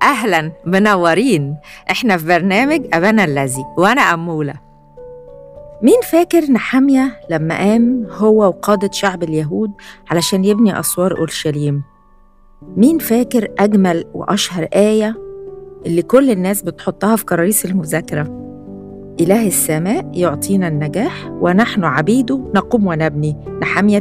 أهلا منورين إحنا في برنامج أبانا الذي وأنا أمولة مين فاكر نحامية لما قام هو وقادة شعب اليهود علشان يبني أسوار أورشليم مين فاكر أجمل وأشهر آية اللي كل الناس بتحطها في كراريس المذاكرة إله السماء يعطينا النجاح ونحن عبيده نقوم ونبني نحامية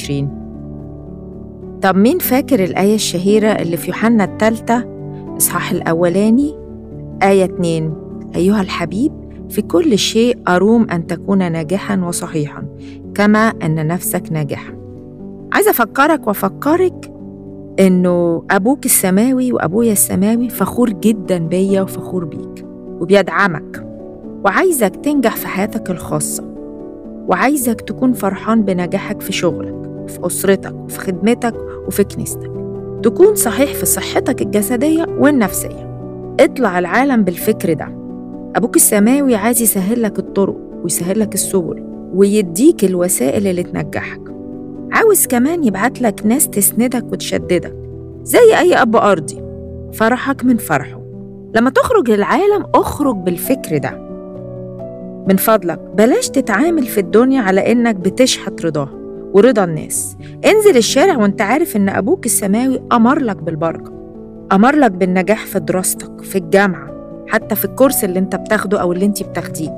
22 طب مين فاكر الآية الشهيرة اللي في يوحنا الثالثة إصحاح الأولاني آية 2 أيها الحبيب في كل شيء أروم أن تكون ناجحا وصحيحا كما أن نفسك ناجحة عايزة أفكرك وأفكرك إنه أبوك السماوي وأبويا السماوي فخور جدا بيا وفخور بيك وبيدعمك وعايزك تنجح في حياتك الخاصة وعايزك تكون فرحان بنجاحك في شغلك في أسرتك وفي خدمتك وفي كنيستك تكون صحيح في صحتك الجسدية والنفسية اطلع العالم بالفكر ده أبوك السماوي عايز يسهل لك الطرق ويسهل لك السبل ويديك الوسائل اللي تنجحك عاوز كمان يبعت لك ناس تسندك وتشددك زي أي أب أرضي فرحك من فرحه لما تخرج للعالم اخرج بالفكر ده من فضلك بلاش تتعامل في الدنيا على إنك بتشحت رضاه ورضا الناس انزل الشارع وانت عارف إن أبوك السماوي أمر لك بالبركة أمر لك بالنجاح في دراستك في الجامعة حتى في الكورس اللي انت بتاخده أو اللي انت بتاخديه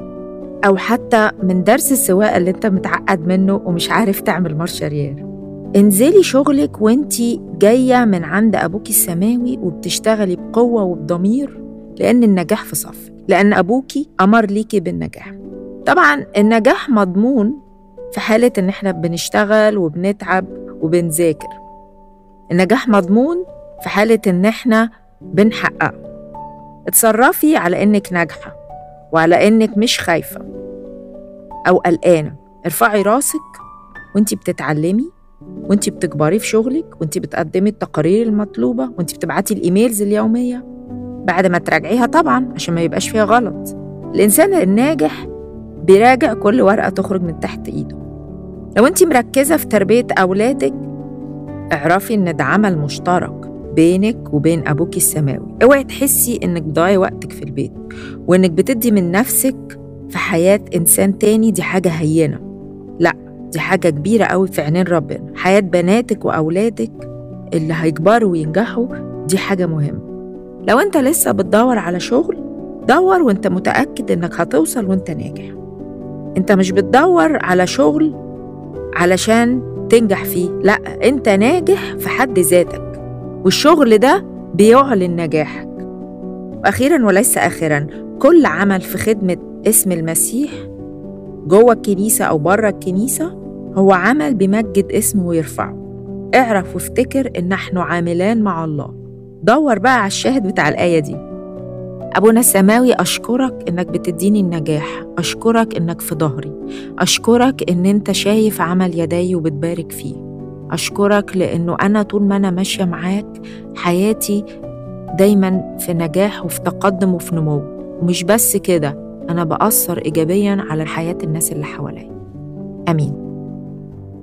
أو حتى من درس السواقة اللي انت متعقد منه ومش عارف تعمل مارشارير انزلي شغلك وانتي جاية من عند أبوك السماوي وبتشتغلي بقوة وبضمير لأن النجاح في صفك لأن أبوكي أمر ليكي بالنجاح طبعا النجاح مضمون في حالة إن إحنا بنشتغل وبنتعب وبنذاكر النجاح مضمون في حالة إن إحنا بنحققه اتصرفي على إنك ناجحة وعلى إنك مش خايفة أو قلقانة ارفعي راسك وانتي بتتعلمي وانتي بتكبري في شغلك وانتي بتقدمي التقارير المطلوبة وانتي بتبعتي الإيميلز اليومية بعد ما تراجعيها طبعا عشان ما يبقاش فيها غلط الإنسان الناجح بيراجع كل ورقة تخرج من تحت إيده لو أنت مركزة في تربية أولادك اعرفي إن ده عمل مشترك بينك وبين أبوك السماوي اوعي تحسي إنك بتضيعي وقتك في البيت وإنك بتدي من نفسك في حياة إنسان تاني دي حاجة هينة لا دي حاجة كبيرة قوي في عينين ربنا حياة بناتك وأولادك اللي هيكبروا وينجحوا دي حاجة مهمة لو انت لسه بتدور على شغل دور وانت متأكد انك هتوصل وانت ناجح انت مش بتدور على شغل علشان تنجح فيه لا انت ناجح في حد ذاتك والشغل ده بيعلن نجاحك واخيرا وليس اخرا كل عمل في خدمه اسم المسيح جوه الكنيسه او بره الكنيسه هو عمل بيمجد اسمه ويرفعه اعرف وافتكر ان نحن عاملان مع الله دور بقى على الشاهد بتاع الآية دي أبونا السماوي أشكرك إنك بتديني النجاح أشكرك إنك في ظهري أشكرك إن أنت شايف عمل يدي وبتبارك فيه أشكرك لأنه أنا طول ما أنا ماشية معاك حياتي دايما في نجاح وفي تقدم وفي نمو ومش بس كده أنا بأثر إيجابيا على حياة الناس اللي حواليا آمين